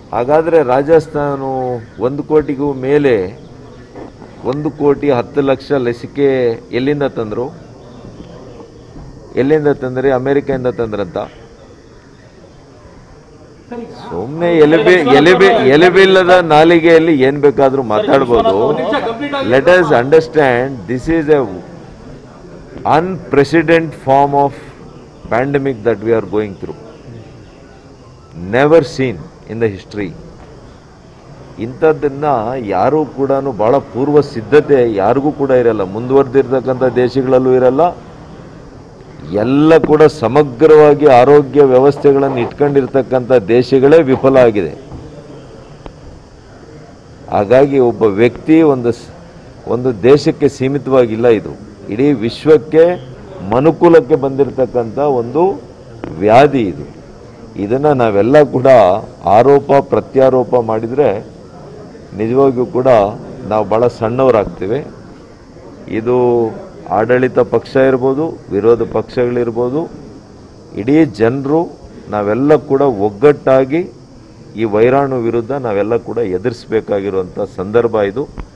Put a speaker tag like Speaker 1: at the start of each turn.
Speaker 1: ಹಾಗಾದರೆ ರಾಜಸ್ಥಾನ ಒಂದು ಕೋಟಿಗೂ ಮೇಲೆ ಒಂದು ಕೋಟಿ ಹತ್ತು ಲಕ್ಷ ಲಸಿಕೆ ಎಲ್ಲಿಂದ ತಂದರು ಎಲ್ಲಿಂದ ತಂದ್ರಿ ಅಮೆರಿಕೆಯಿಂದ ತಂದ್ರಂತ ಸುಮ್ಮನೆ ಎಲೆಬಿ ಎಲೆಬಿ ಎಲೆಬಿಲ್ಲದ ನಾಲಿಗೆಯಲ್ಲಿ ಏನ್ ಬೇಕಾದ್ರೂ ಮಾತಾಡ್ಬೋದು let us understand this is a unprecedented form of pandemic that we are going through never seen in the history ಇಂಥದ್ದನ್ನ ಯಾರೂ ಕೂಡ ಬಹಳ ಪೂರ್ವ ಸಿದ್ಧತೆ ಯಾರಿಗೂ ಕೂಡ ಇರಲ್ಲ ಮುಂದುವರೆದಿರ್ತಕ್ಕಂಥ ದೇಶಗಳಲ್ಲೂ ಇರಲ್ಲ ಎಲ್ಲ ಕೂಡ ಸಮಗ್ರವಾಗಿ ಆರೋಗ್ಯ ವ್ಯವಸ್ಥೆಗಳನ್ನು ಇಟ್ಕೊಂಡಿರ್ತಕ್ಕಂಥ ದೇಶಗಳೇ ವಿಫಲ ಆಗಿದೆ ಹಾಗಾಗಿ ಒಬ್ಬ ವ್ಯಕ್ತಿ ಒಂದು ಸ್- ಒಂದು ದೇಶಕ್ಕೆ ಸೀಮಿತವಾಗಿಲ್ಲ ಇದು ಇಡೀ ವಿಶ್ವಕ್ಕೆ ಮನುಕುಲಕ್ಕೆ ಬಂದಿರತಕ್ಕಂಥ ಒಂದು ವ್ಯಾಧಿ ಇದು ಇದನ್ನು ನಾವೆಲ್ಲ ಕೂಡ ಆರೋಪ ಪ್ರತ್ಯಾರೋಪ ಮಾಡಿದರೆ ನಿಜವಾಗಿಯೂ ಕೂಡ ನಾವು ಭಾಳ ಸಣ್ಣವರಾಗ್ತೀವಿ ಇದು ಆಡಳಿತ ಪಕ್ಷ ಇರ್ಬೋದು ವಿರೋಧ ಪಕ್ಷಗಳಿರ್ಬೋದು ಇಡೀ ಜನರು ನಾವೆಲ್ಲ ಕೂಡ ಒಗ್ಗಟ್ಟಾಗಿ ಈ ವೈರಾಣು ವಿರುದ್ಧ ನಾವೆಲ್ಲ ಕೂಡ ಎದುರಿಸಬೇಕಾಗಿರುವಂಥ ಸಂದರ್ಭ ಇದು